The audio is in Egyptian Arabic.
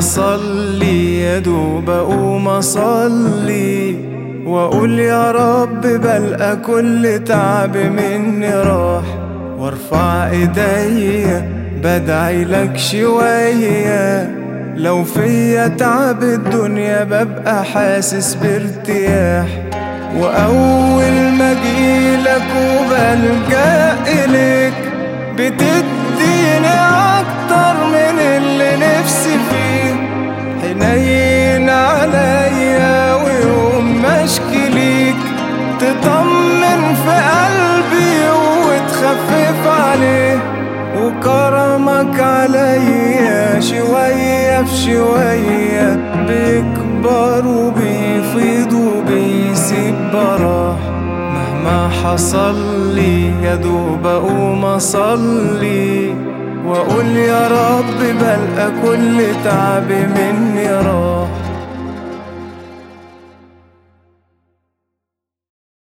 حصل لي يا دوب اقوم اصلي واقول يا رب بلقى كل تعب مني راح وارفع ايديا بدعي لك شويه لو فيا تعب الدنيا ببقى حاسس بارتياح واول ما اجيلك وبلجأ اليك بتديني اكتر من اللي نفسي فيه حنين عليا ويوم ما اشكي ليك تطمن في قلبي وتخفف عليه وكرمك عليا شوية في شوية بيكبر وبيفيض وبيسيب براح مهما حصل لي يا دوب اقوم اصلي واقول يا رب بلقى كل تعب مني راح